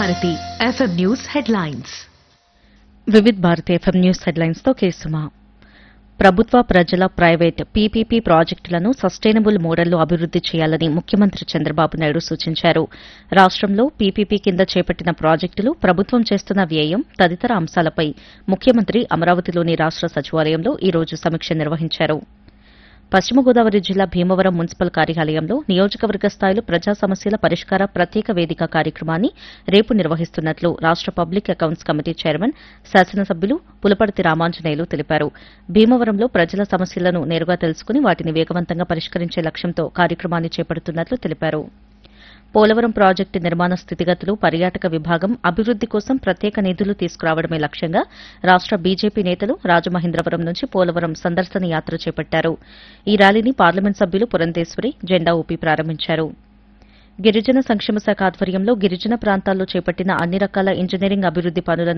Bharati FM news headlines Vividh Bharati FM news headlines తో కేసుమా ప్రభుత్వ ప్రజల ప్రైవేట్ పీపీపీ ప్రాజెక్టులను సస్టైనబుల్ మోడల్లో అభివృద్ది చేయాలని ముఖ్యమంత్రి చంద్రబాబు నాయుడు సూచించారు రాష్టంలో పీపీపీ కింద చేపట్టిన ప్రాజెక్టులు ప్రభుత్వం చేస్తున్న వ్యయం తదితర అంశాలపై ముఖ్యమంత్రి అమరావతిలోని రాష్ట సచివాలయంలో ఈ రోజు సమీక్ష నిర్వహించారు పశ్చిమ గోదావరి జిల్లా భీమవరం మున్సిపల్ కార్యాలయంలో నియోజకవర్గ స్థాయిలో ప్రజా సమస్యల పరిష్కార ప్రత్యేక వేదిక కార్యక్రమాన్ని రేపు నిర్వహిస్తున్నట్లు రాష్ట పబ్లిక్ అకౌంట్స్ కమిటీ చైర్మన్ శాసనసభ్యులు పులపర్తి రామాంజనేయులు తెలిపారు భీమవరంలో ప్రజల సమస్యలను నేరుగా తెలుసుకుని వాటిని వేగవంతంగా పరిష్కరించే లక్ష్యంతో కార్యక్రమాన్ని చేపడుతున్నట్లు తెలిపారు పోలవరం ప్రాజెక్టు నిర్మాణ స్థితిగతులు పర్యాటక విభాగం అభివృద్ది కోసం ప్రత్యేక నిధులు తీసుకురావడమే లక్ష్యంగా రాష్ట బీజేపీ నేతలు రాజమహేంద్రవరం నుంచి పోలవరం సందర్శన యాత్ర చేపట్టారు ఈ ర్యాలీని పార్లమెంట్ సభ్యులు పురంధేశ్వరి జెండా ఊపి ప్రారంభించారు గిరిజన సంక్షేమ శాఖ ఆధ్వర్యంలో గిరిజన ప్రాంతాల్లో చేపట్టిన అన్ని రకాల ఇంజనీరింగ్ అభివృద్ది పనులను